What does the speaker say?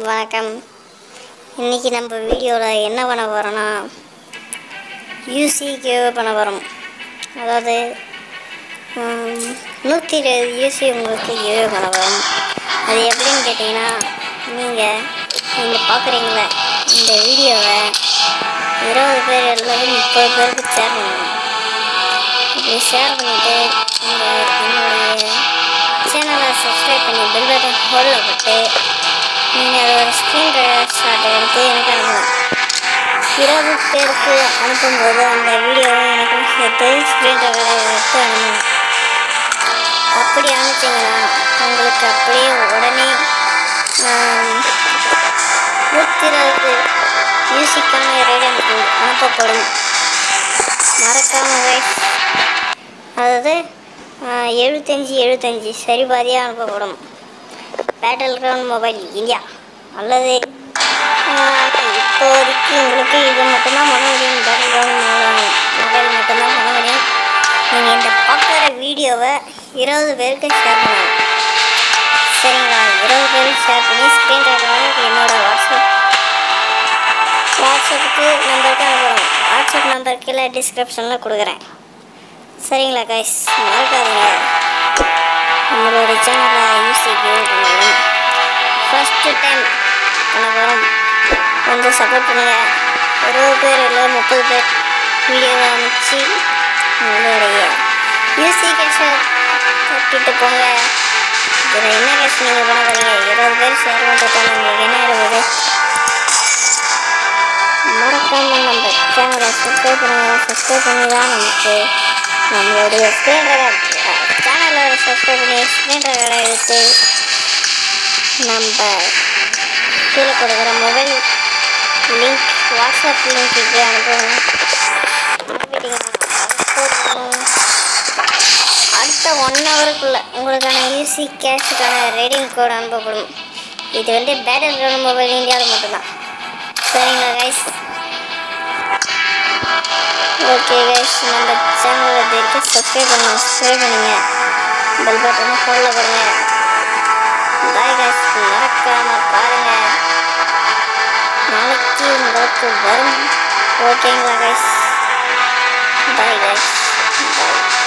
வணக்கம் இன்னைக்கு நம்ம வீடியோவில் என்ன பண்ண போகிறோன்னா யூசி கேவ் பண்ண போகிறோம் அதாவது ஹம், நூற்றி இருபது யூசி உங்களுக்கு கேவ் பண்ண போகிறோம் அது எப்படின்னு கேட்டிங்கன்னா நீங்கள் நீங்கள் பார்க்குறீங்களே இந்த வீடியோவை இருபது பேர் அல்லது முப்பது பேருக்கு ஷேர் பண்ணணும் இப்படி ஷேர் பண்ணிவிட்டு நீங்கள் என்னுடைய சேனலை சப்ஸ்கிரைப் பண்ணி பெல் பட்டன் ஹோலில் போட்டு நீங்கள் அதை ஒரு ஸ்க்ரீன் ஷாட் எடுத்து எனக்கு அனுப்பலாம் இருபது பேருக்கு அனுப்பும்போது அந்த வீடியோவை எனக்கும் சேர்த்து ஸ்க்ரீன் ரெக்கார்டை எடுத்து அனுப்பணும் அப்படி அனுப்பிச்சிங்கன்னா உங்களுக்கு அப்படியே உடனே ஆம், நூற்றி இருபது மியூசிக்கான ரேடியம் அனுப்பப்படும் மறக்காம அதாவது எழுபத்தஞ்சி எழுபத்தஞ்சி சரி பாதியாக அனுப்பப்படும் பேட்டல் கிரவுண்ட் மொபைல் இந்தியா அல்லது ஆஹ், இப்போதைக்கு உங்களுக்கு இது மட்டும்தான் பண்ண முடியும் பேட்டல் கிரவுண்ட் மொபைல் மட்டும்தான் பண்ண முடியும் நீங்கள் இந்த பார்க்குற வீடியோவை இருபது பேருக்கு ஷேர் பண்ணணும் சரிங்களா இருபது பேருக்கு ஷேர் பண்ணி ஸ்க்ரீன் ரெக்கார்டர் என்னோட வாட்ஸ்அப் வாட்ஸ்அப்புக்கு நம்பருக்கு அனுப்புகிறோம் வாட்ஸ்அப் நம்பர் கீழே டிஸ்கிரிப்ஷனில் கொடுக்குறேன் சரிங்களா கைஸ் மறக்காதீங்க நம்மளோட சேனலை யூசி கிவ் பண்ணுவோம் ஃபஸ்ட்டு டைம் பண்ண போகிறோம் கொஞ்சம் சப்போர்ட் பண்ணுங்கள் இருபது பேர் இல்லை முப்பது பேர் வீடியோ அனுப்பிச்சு உங்களுடைய யூசி கேஷை கட்டிட்டு போங்க இதில் என்ன கேஷ் நீங்கள் பண்ண போகிறீங்க இருபது பேர் ஷேர் பண்ணுறதால உங்களுக்கு என்ன இருக்குது மறக்காம நம்ம சேனலை சப்ஸ்கிரைப் பண்ணுங்க சப்ஸ்கிரைப் பண்ணி தான் நமக்கு நம்மளுடைய ஸ்க்ரீன் ரெக்கார்ட் சேனலை சப்ஸ்கிரைப் பண்ணி ஸ்க்ரீன் ரெக்கார்டை எடுத்து நம்ம கீழே கொடுக்குற மொபைல் லிங்க் வாட்ஸ்அப் லிங்க்கு அனுப்புங்க அனுப்பிட்டீங்கன்னா போதும். அடுத்த ஒன் ஹவருக்குள்ளே உங்களுக்கான யூசி கேஷுக்கான ரேடிங் கோட் அனுப்பப்படும் இது வந்து பேட்டர் கிரவுண்ட் மொபைல் இந்தியாவில் மட்டும்தான் சரிங்களா கைஸ் ஓகே கைஸ் நம்ம சேனலில் இது வரைக்கும் சப்ஸ்கிரைப் பண்ணுங்க சப்ஸ்கிரைப் பண்ணுங்க பெல் பட்டனை ஃபோனில் போடுங்க பாய் கைஸ் மறக்காம பாருங்க நாளைக்கு உங்களுக்கு வரும் ஓகேங்களா கைஸ் பாய் கைஸ் பாய்